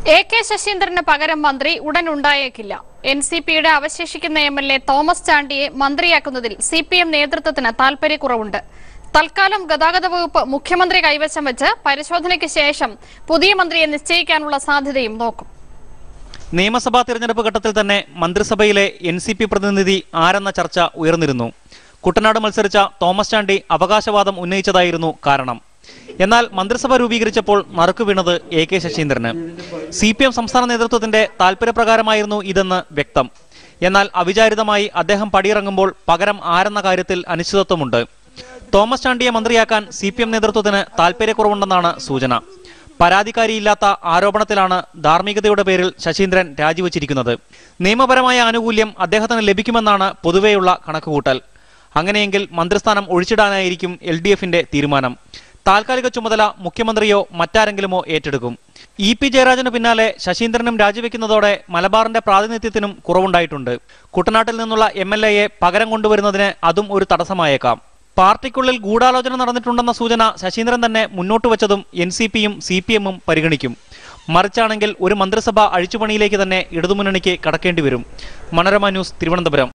A K ശശീന്ദ്രന് പകരം മന്ത്രി ഉടൻ ഉണ്ടായേക്കില്ല എൻ സി പിയുടെ അവശേഷിക്കുന്ന എം എൽ എ തോമസ് ചാണ്ടിയെ മന്ത്രിയാക്കുന്നതിൽ സി പി എം നേതൃത്വത്തിന് താൽപര്യക്കുറവുണ്ട് തൽക്കാലം ഗതാഗത വകുപ്പ് മുഖ്യമന്ത്രി കൈവശം വെച്ച് പരിശോധനയ്ക്ക് ശേഷം പുതിയ മന്ത്രിയെ നിശ്ചയിക്കാനുള്ള സാധ്യതയും നോക്കും നിയമസഭാ തിരഞ്ഞെടുപ്പ് ഘട്ടത്തിൽ തന്നെ മന്ത്രിസഭയിലെ എൻ സി പി പ്രതിനിധി ആരെന്ന ചർച്ച ഉയർന്നിരുന്നു കുട്ടനാട് മത്സരിച്ച തോമസ് ചാണ്ടി അവകാശവാദം ഉന്നയിച്ചതായിരുന്നു കാരണം എന്നാൽ മന്ത്രിസഭ രൂപീകരിച്ചപ്പോൾ നറുക്ക് വീണത് എ കെ ശശീന്ദ്രന് സി പി എം സംസ്ഥാന നേതൃത്വത്തിന്റെ താൽപര്യപ്രകാരമായിരുന്നു ഇതെന്ന് വ്യക്തം എന്നാൽ അവിചാരിതമായി അദ്ദേഹം പടിയിറങ്ങുമ്പോൾ പകരം ആരെന്ന കാര്യത്തിൽ അനിശ്ചിതത്വമുണ്ട് തോമസ് ചാണ്ടിയെ മന്ത്രിയാക്കാൻ സി പി എം നേതൃത്വത്തിന് താൽപര്യക്കുറവുണ്ടെന്നാണ് സൂചന പരാതിക്കാരിയില്ലാത്ത ആരോപണത്തിലാണ് ധാർമ്മികതയുടെ പേരിൽ ശശീന്ദ്രൻ രാജിവച്ചിരിക്കുന്നത് നിയമപരമായ ആനുകൂല്യം അദ്ദേഹത്തിന് ലഭിക്കുമെന്നാണ് പൊതുവെയുള്ള കണക്കുകൂട്ടൽ അങ്ങനെയെങ്കിൽ മന്ത്രിസ്ഥാനം ഒഴിച്ചിടാനായിരിക്കും എൽ ഡി എഫിന്റെ തീരുമാനം താൽക്കാലിക ചുമതല മുഖ്യമന്ത്രിയോ മറ്റാരെങ്കിലുമോ ഏറ്റെടുക്കും ഇ പി ജയരാജന് പിന്നാലെ ശശീന്ദ്രനും രാജിവെക്കുന്നതോടെ മലബാറിന്റെ പ്രാതിനിധ്യത്തിനും കുറവുണ്ടായിട്ടുണ്ട് കുട്ടനാട്ടിൽ നിന്നുള്ള എം എൽ എയെ പകരം കൊണ്ടുവരുന്നതിന് അതും ഒരു തടസ്സമായേക്കാം പാർട്ടിക്കുള്ളിൽ ഗൂഢാലോചന നടന്നിട്ടുണ്ടെന്ന സൂചന ശശീന്ദ്രൻ തന്നെ മുന്നോട്ട് വച്ചതും എൻ സി പിയും സി പി എമ്മും പരിഗണിക്കും മറിച്ചാണെങ്കിൽ ഒരു മന്ത്രിസഭ അഴിച്ചുപണിയിലേക്ക് തന്നെ ഇടതുമുന്നണിക്ക് കടക്കേണ്ടി വരും മനോരമ ന്യൂസ് തിരുവനന്തപുരം